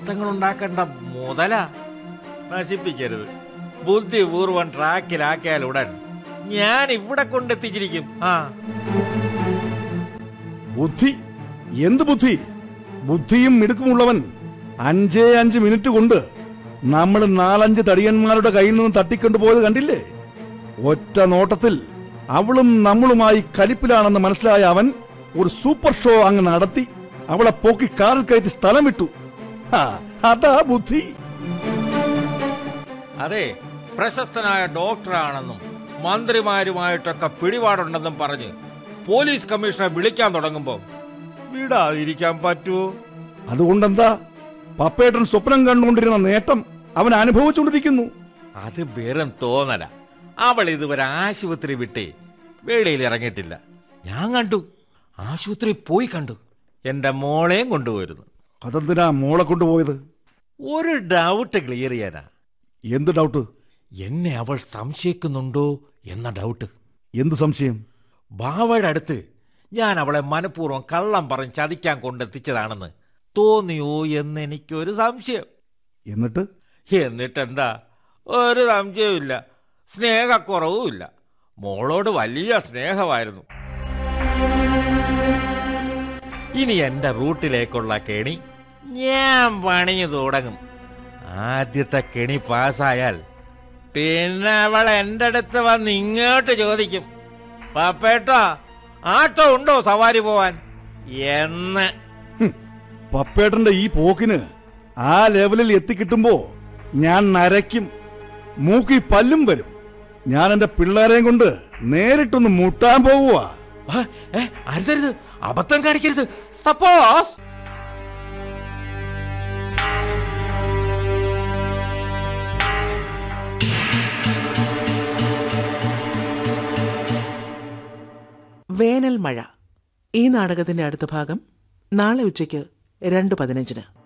നേട്ടങ്ങൾ ഉണ്ടാക്കേണ്ട മുതല നശിപ്പിക്കരുത് ബുദ്ധിപൂർവം ട്രാക്കിലാക്കിയാൽ ഉടൻ ഞാൻ ഇവിടെ കൊണ്ടെത്തിച്ചിരിക്കും ആ ബുദ്ധി എന്ത് ബുദ്ധി ബുദ്ധിയും മിടുക്കുമുള്ളവൻ അഞ്ചേ അഞ്ച് മിനിറ്റ് കൊണ്ട് നമ്മൾ നാലഞ്ച് തടിയന്മാരുടെ കയ്യിൽ നിന്ന് തട്ടിക്കൊണ്ടു പോയത് കണ്ടില്ലേ ഒറ്റ നോട്ടത്തിൽ അവളും നമ്മളുമായി കലിപ്പിലാണെന്ന് മനസ്സിലായ അവൻ ഒരു സൂപ്പർ ഷോ അങ്ങ് നടത്തി അവളെ പോക്കി കാറിൽ കയറ്റി സ്ഥലം വിട്ടു ഹാ, അതാ ബുദ്ധി അതെ പ്രശസ്തനായ ഡോക്ടറാണെന്നും മന്ത്രിമാരുമായിട്ടൊക്കെ പിടിപാടുണ്ടെന്നും പറഞ്ഞ് പോലീസ് കമ്മീഷണറെ വിളിക്കാൻ തുടങ്ങുമ്പോൾ വിടാതിരിക്കാൻ പറ്റുമോ അതുകൊണ്ടെന്താ പപ്പേട്ടൻ സ്വപ്നം കണ്ടുകൊണ്ടിരുന്ന നേട്ടം അവൻ അനുഭവിച്ചുകൊണ്ടിരിക്കുന്നു അത് വെറും തോന്നല അവൾ ഇതുവരെ ആശുപത്രി വിട്ടേ വേളയിൽ ഇറങ്ങിയിട്ടില്ല ഞാൻ കണ്ടു ആശുപത്രി പോയി കണ്ടു എന്റെ മോളെയും കൊണ്ടുപോയിരുന്നു അതെന്തിനാ മോളെ കൊണ്ടുപോയത് ഒരു ഡൗട്ട് ക്ലിയർ ചെയ്യാനാ എന്ത് ഡൗട്ട് എന്നെ അവൾ സംശയിക്കുന്നുണ്ടോ എന്ന ഡൗട്ട് എന്ത് സംശയം ബാവയുടെ അടുത്ത് ഞാൻ അവളെ മനഃപൂർവ്വം കള്ളം പറഞ്ഞ് ചതിക്കാൻ കൊണ്ടെത്തിച്ചതാണെന്ന് തോന്നിയോ എന്ന് എനിക്കൊരു സംശയം എന്നിട്ട് എന്നിട്ടെന്താ ഒരു സംശയവുമില്ല സ്നേഹക്കുറവുമില്ല മോളോട് വലിയ സ്നേഹമായിരുന്നു ഇനി എന്റെ റൂട്ടിലേക്കുള്ള കെണി ഞാൻ പണിഞ്ഞു തുടങ്ങും ആദ്യത്തെ കെണി പാസ്സായാൽ പിന്നെ അവൾ എൻ്റെ അടുത്ത് വന്ന് ഇങ്ങോട്ട് ചോദിക്കും പപ്പേട്ടോ ആട്ടോ ഉണ്ടോ സവാരി പോവാൻ എന്ന് ഹും, പപ്പേട്ടന്റെ ഈ പോക്കിന് ആ ലെവലിൽ എത്തിക്കിട്ടുമ്പോ ഞാൻ നരയ്ക്കും മൂക്കി പല്ലും വരും ഞാൻ എന്റെ പിള്ളേരെയും കൊണ്ട് നേരിട്ടൊന്ന് മുട്ടാൻ പോവുക ആ, ഏ, അരുതരുത് അബദ്ധം കാണിക്കരുത് സപ്പോസ് വേനൽ മഴ ഈ നാടകത്തിന്റെ അടുത്ത ഭാഗം നാളെ ഉച്ചയ്ക്ക് രണ്ട് പതിനഞ്ചിന്